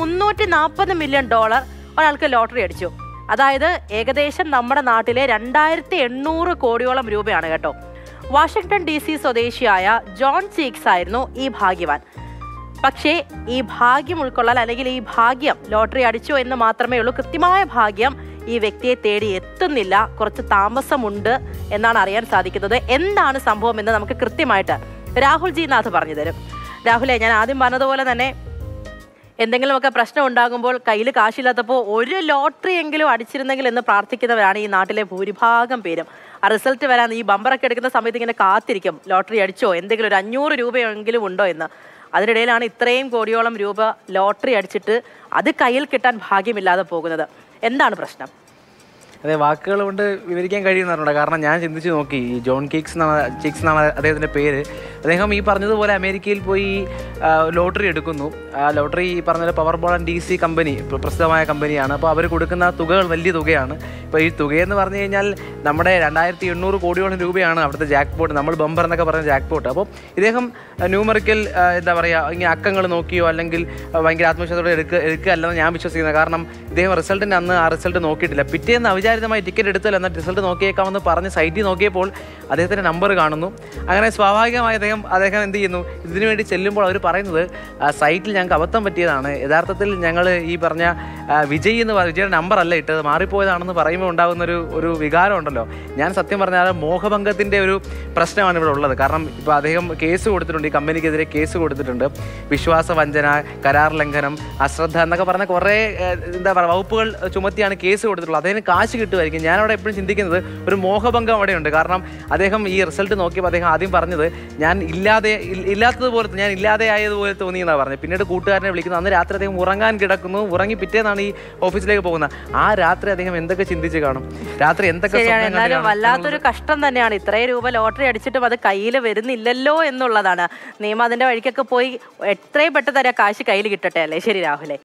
മുന്നൂറ്റി നാൽപ്പത് million dollar ഒരാൾക്ക് ലോട്ടറി അടിച്ചു അതായത് ഏകദേശം നമ്മുടെ നാട്ടിലെ രണ്ടായിരത്തി എണ്ണൂറ് കോടിയോളം രൂപയാണ് കേട്ടോ വാഷിംഗ്ടൺ ഡി സി സ്വദേശിയായ ജോൺ ചീക്സ് ആയിരുന്നു ഈ ഭാഗ്യവാൻ പക്ഷേ ഈ ഭാഗ്യം ഉൾക്കൊള്ളാൻ അല്ലെങ്കിൽ ഈ ഭാഗ്യം ലോട്ടറി അടിച്ചു എന്ന് മാത്രമേ ഉള്ളൂ കൃത്യമായ ഭാഗ്യം ഈ വ്യക്തിയെ തേടി എത്തുന്നില്ല കുറച്ച് താമസമുണ്ട് എന്നാണ് അറിയാൻ സാധിക്കുന്നത് എന്താണ് സംഭവം എന്ന് നമുക്ക് കൃത്യമായിട്ട് രാഹുൽ ജി നാഥ് പറഞ്ഞു തരും രാഹുലെ ഞാൻ ആദ്യം പറഞ്ഞതുപോലെ തന്നെ എന്തെങ്കിലുമൊക്കെ പ്രശ്നം ഉണ്ടാകുമ്പോൾ കയ്യിൽ കാശില്ലാത്തപ്പോൾ ഒരു ലോട്ടറി എങ്കിലും അടിച്ചിരുന്നെങ്കിൽ എന്ന് പ്രാർത്ഥിക്കുന്നവരാണ് ഈ നാട്ടിലെ ഭൂരിഭാഗം പേരും ആ റിസൾട്ട് വരാൻ ഈ ബമ്പറൊക്കെ എടുക്കുന്ന സമയത്ത് ഇങ്ങനെ കാത്തിരിക്കും ലോട്ടറി അടിച്ചോ എന്തെങ്കിലും ഒരു അഞ്ഞൂറ് രൂപയെങ്കിലും ഉണ്ടോ എന്ന് അതിനിടയിലാണ് ഇത്രയും കോടിയോളം രൂപ ലോട്ടറി അടിച്ചിട്ട് അത് കയ്യിൽ കിട്ടാൻ ഭാഗ്യമില്ലാതെ പോകുന്നത് എന്താണ് പ്രശ്നം അതെ വാക്കുകൾ കൊണ്ട് വിവരിക്കാൻ കഴിയുന്നവരുണ്ട് കാരണം ഞാൻ ചിന്തിച്ച് നോക്കി ഈ ജോൺ കീക്സ് എന്നാണ് ചിക്സ് എന്നാണ് അദ്ദേഹത്തിൻ്റെ പേര് അദ്ദേഹം ഈ പറഞ്ഞതുപോലെ അമേരിക്കയിൽ പോയി ആ, ലോട്ടറി എടുക്കുന്നു ആ ലോട്ടറി ഈ പറഞ്ഞ power ball and D C company പ്ര- പ്രസിദ്ധമായ കമ്പനിയാണ് അപ്പോൾ അവർ കൊടുക്കുന്ന തുകകൾ വലിയ തുകയാണ് ഇപ്പോൾ ഈ തുകയെന്ന് പറഞ്ഞു കഴിഞ്ഞാൽ നമ്മുടെ രണ്ടായിരത്തി എണ്ണൂറ് കോടിയോളം രൂപയാണ് അവിടുത്തെ ജാക്ക് പോട്ട് നമ്മൾ ബമ്പർ എന്നൊക്കെ പറയുന്ന ജാക്ക് പോട്ട് അപ്പോൾ ഇദ്ദേഹം ന്യൂമറിക്കൽ എന്താ പറയുക ഇങ്ങനെ അക്കങ്ങൾ നോക്കിയോ അല്ലെങ്കിൽ ആ, ഭയങ്കര ആത്മവിശ്വാസത്തോടെ എടുക്കുക എടുക്കുക അല്ലെന്ന് ഞാൻ വിശ്വസിക്കുന്നത് കാരണം ഇദ്ദേഹം റിസൾട്ടിൻ്റെ അന്ന് ആ റിസൾട്ട് നോക്കിയിട്ടില്ല പിറ്റേന്ന് അവിചാരിതമായി ടിക്കറ്റ് എടുത്തില്ല എന്നാൽ റിസൾട്ട് നോക്കിയേക്കാമെന്ന് പറഞ്ഞ് സൈറ്റിൽ നോക്കിയപ്പോൾ അദ്ദേഹത്തിൻ്റെ നമ്പർ കാണുന്നു അങ്ങനെ സ്വാഭാവികമായി അദ്ദേഹം അദ്ദേഹം എന്ത് ചെയ്യുന്നു ഇതിനു വേണ്ടി ചെല്ലുമ്പോൾ അവർ പറയുന്നത് ആ, സൈറ്റിൽ ഞങ്ങൾക്ക് അബദ്ധം പറ്റിയതാണ് യഥാർത്ഥത്തിൽ ഞങ്ങൾ ഈ പറഞ്ഞ ആ, വിജയ് എന്ന് പറ- വിജയുടെ നമ്പർ അല്ല ഇട്ടത് മാറിപ്പോയതാണെന്ന് പറയുമ്പോൾ ഉണ്ടാകുന്ന ഒരു ഒരു വികാരം ഉണ്ടല്ലോ ഞാൻ സത്യം പറഞ്ഞാൽ മോഹഭംഗത്തിൻ്റെ ഒരു പ്രശ്നമാണ് ഇവിടെ ഉള്ളത് കാരണം ഇപ്പോൾ അദ്ദേഹം കേസ് കൊടുത്തിട്ടുണ്ട് ഈ കമ്പനിക്കെതിരെ കേസ് കൊടുത്തിട്ടുണ്ട് വിശ്വാസവഞ്ചന കരാർ ലംഘനം അശ്രദ്ധ എന്നൊക്കെ പറഞ്ഞ കുറേ ഏഹ്, എന്താ പറയുക വകുപ്പുകൾ ചുമത്തിയാണ് കേസ് കൊടുത്തിട്ടുള്ളത് അദ്ദേഹത്തിന് കാശ് കിട്ടുമായിരിക്കും ഞാനവിടെ എപ്പോഴും ചിന്തിക്കുന്നത് ഒരു മോഹഭംഗം അവിടെയുണ്ട് കാരണം അദ്ദേഹം ഈ റിസൾട്ട് നോക്കിയപ്പോൾ അദ്ദേഹം ആദ്യം പറഞ്ഞത് ഞാൻ ഇല്ലാതെ ഇൽ- ഇല്ലാത്തതുപോലെ ഞാൻ ഇല്ലാതെ ആയതുപോലെ തോന്നി എന്നാണ് പറഞ്ഞത് പിന്നീട് കൂട്ടുകാരനെ വിളിക്കുന്നു അന്ന് രാത്രി അദ്ദേഹം ഉറങ്ങാൻ കിടക്കുന്നു ഉറങ്ങി പിറ്റേന്നാണ് ഈ ഓഫീസിലേക്ക് പോകുന്നത് ആ രാത്രി അദ്ദേഹം എന്തൊക്കെ ചിന്തിച്ച് കാണും രാത്രി എന്തൊക്കെ ശരിയാണ് സ്വപ്നം കണ്ട് എന്നാലും കാണും വല്ലാത്തൊരു കഷ്ടം തന്നെയാണ് ഇത്രയും രൂപ ലോട്ടറി അടിച്ചിട്ടും അത് കയ്യിൽ വരുന്നില്ലല്ലോ എന്നുള്ളതാണ് നിയമം അതിന്റെ വഴിക്കൊക്കെ പോയി എത്രയും പെട്ടെന്ന് തന്നെ ആ കാശ് കയ്യിൽ കിട്ടട്ടെ അല്ലേ ശരി രാഹുലെ